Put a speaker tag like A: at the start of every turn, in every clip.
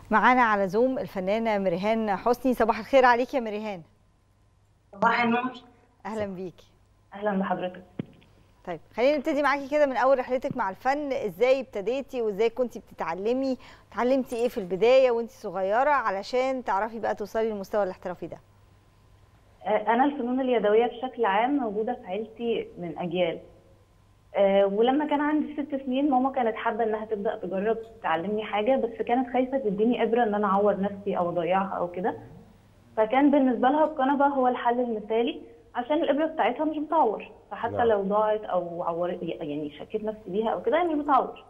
A: معانا على زوم الفنانة مريهان حسني صباح الخير عليك يا مريهان
B: صباح النور
A: أهلا بيكي
B: اهلا بحضرتك
A: طيب خلينا نبتدي معاكي كده من أول رحلتك مع الفن إزاي ابتديتي وإزاي كنتي بتتعلمي اتعلمتي إيه في البداية وأنت صغيرة علشان تعرفي بقى توصلي للمستوى الاحترافي ده
B: آه، انا الفنون اليدويه بشكل عام موجوده في عيلتي من اجيال آه، ولما كان عندي ست سنين ماما كانت حابه انها تبدا تجرب تعلمني حاجه بس كانت خايفه تديني ابره ان انا اعور نفسي او اضيعها او كده فكان بالنسبه لها الكنبه هو الحل المثالي عشان الابره بتاعتها مش بتعور فحتى
C: نعم.
B: لو ضاعت او عورت يعني شكيت نفسي بيها او كده هي مش بتعور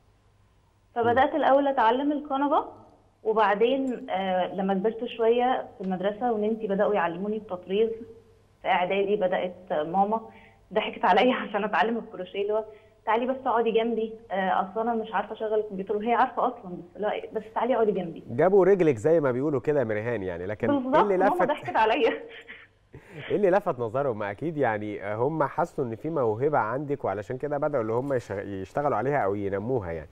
B: فبدات الاول اتعلم الكنبه وبعدين آه لما كبرت شويه في المدرسه وننتي بداوا يعلموني التطريز في اعدادي بدات آه، ماما ضحكت عليا عشان اتعلم الكروشيه اللي هو تعالي بس اقعدي جنبي آه اصلا انا مش عارفه اشغل الكمبيوتر وهي عارفه اصلا بس لا بس تعالي اقعدي جنبي
C: جابوا رجلك زي ما بيقولوا كده يا مريهان يعني لكن ايه
B: بالظبط
C: اللي
B: ماما
C: لفت
B: ضحكت عليا
C: ايه اللي لفت نظرهم ما اكيد يعني هم حسوا ان في موهبه عندك وعلشان كده بداوا اللي هم يش- يشتغلوا عليها او ينموها يعني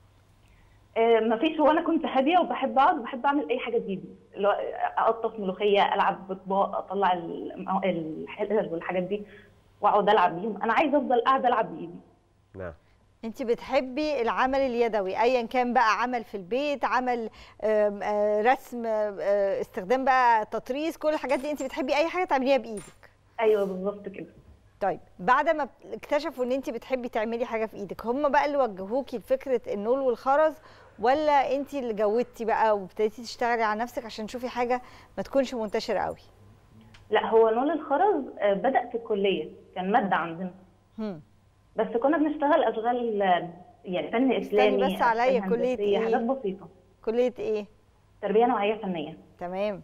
B: آه مفيش هو انا كنت هاديه وبحب اقعد وبحب اعمل اي حاجه بايدي اللي هو اقطف ملوخيه العب باطباق اطلع الم- الحلل والحاجات دي واقعد العب بيهم انا عايزه افضل قاعده العب بايدي
C: نعم
A: انت بتحبي العمل اليدوي ايا كان بقى عمل في البيت عمل آم، آه، رسم آه، استخدام بقى تطريز كل الحاجات دي انت بتحبي اي حاجه تعمليها بايدك
B: ايوه بالظبط كده
A: طيب بعد ما اكتشفوا ان انت بتحبي تعملي حاجه في ايدك هم بقى اللي وجهوكي لفكره النول والخرز ولا انت اللي جودتي بقى وابتديتي تشتغلي على نفسك عشان تشوفي حاجه ما تكونش منتشره قوي
B: لا هو نول الخرز آه، بدا في الكليه كان ماده عندنا
A: هم.
B: بس كنا بنشتغل اشغال آه، يعني فن اسلامي
A: بس عليا،
B: أشغال
A: كلية
B: هندسية،
A: إيه؟
B: حاجات بسيطه
A: كليه ايه
B: تربيه نوعيه فنيه
A: تمام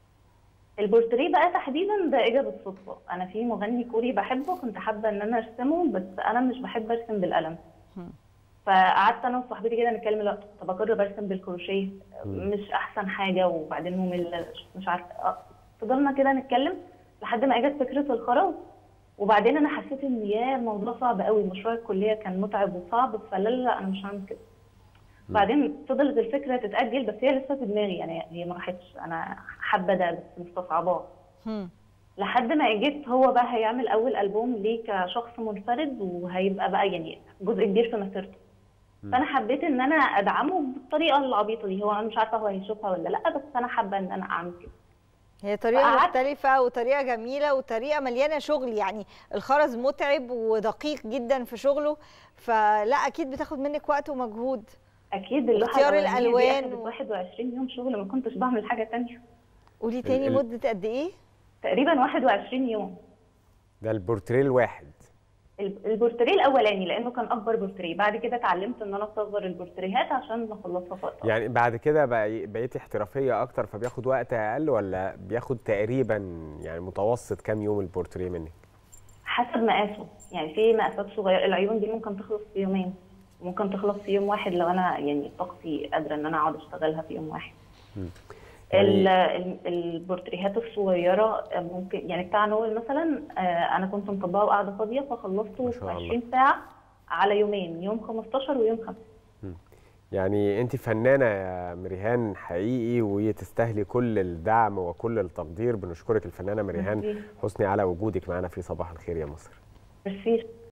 B: البورتريه بقى تحديدا ده اجى بالصدفه انا في مغني كوري بحبه كنت حابه ان انا ارسمه بس انا مش بحب ارسم بالقلم
A: هم.
B: فقعدت انا وصاحبتي كده نتكلم لا طب اجرب ارسم بالكروشيه مش احسن حاجه وبعدين ممل مش عارفه آه، فضلنا كده نتكلم لحد ما اجت فكره الخرز وبعدين انا حسيت ان يا الموضوع صعب قوي مشروع الكليه كان متعب وصعب فلا لا انا مش هعمل كده بعدين فضلت الفكره تتاجل بس هي لسه في دماغي يعني هي ما راحتش انا حابه ده بس مستصعباه
A: هم.
B: لحد ما جيت هو بقى هيعمل اول البوم ليه كشخص منفرد وهيبقى بقى يعني جزء كبير في مسيرته فانا حبيت ان انا ادعمه بالطريقه العبيطه دي هو انا مش عارفه هو هيشوفها ولا لا بس انا حابه ان انا اعمل كده
A: هي طريقة
B: فقعدت-
A: مختلفة وطريقة جميلة وطريقة مليانة شغل يعني الخرز متعب ودقيق جدا في شغله فلا أكيد بتاخد منك وقت ومجهود
B: اكيد اللوحه
A: واختيار
B: الأولانية دي
A: الألوان
B: أخدت
A: و-
B: 21 يوم شغل ما كنتش بعمل حاجه تانية
A: قولي تاني
C: ال-
A: مدة قد إيه؟
B: تقريبا 21 يوم
C: ده البورتريه الواحد
B: ال- البورتريه الاولاني لانه كان اكبر بورتريه بعد كده اتعلمت ان انا اصغر البورتريهات عشان نخلصها في وقت أقصر.
C: يعني بعد كده بقى بقيتي احترافيه اكتر فبياخد وقت اقل ولا بياخد تقريبا يعني متوسط كام يوم البورتريه منك
B: حسب مقاسه يعني في مقاسات صغيره العيون دي ممكن تخلص في يومين ممكن تخلص في يوم واحد لو انا يعني طاقتي قادره ان انا اقعد اشتغلها في يوم واحد ال-
C: يعني
B: ال- البورتريهات الصغيره ممكن يعني بتاع نويل مثلا آه، انا كنت مطبقه وقاعده فاضيه فخلصته
C: ما
B: في
C: شاء الله.
B: 20 ساعه على يومين يوم 15 ويوم 5
C: يعني انت فنانه يا مريهان حقيقي وتستاهلي كل الدعم وكل التقدير بنشكرك الفنانه مريهان
B: ميرسي.
C: حسني على وجودك معنا في صباح الخير يا مصر
B: ميرسي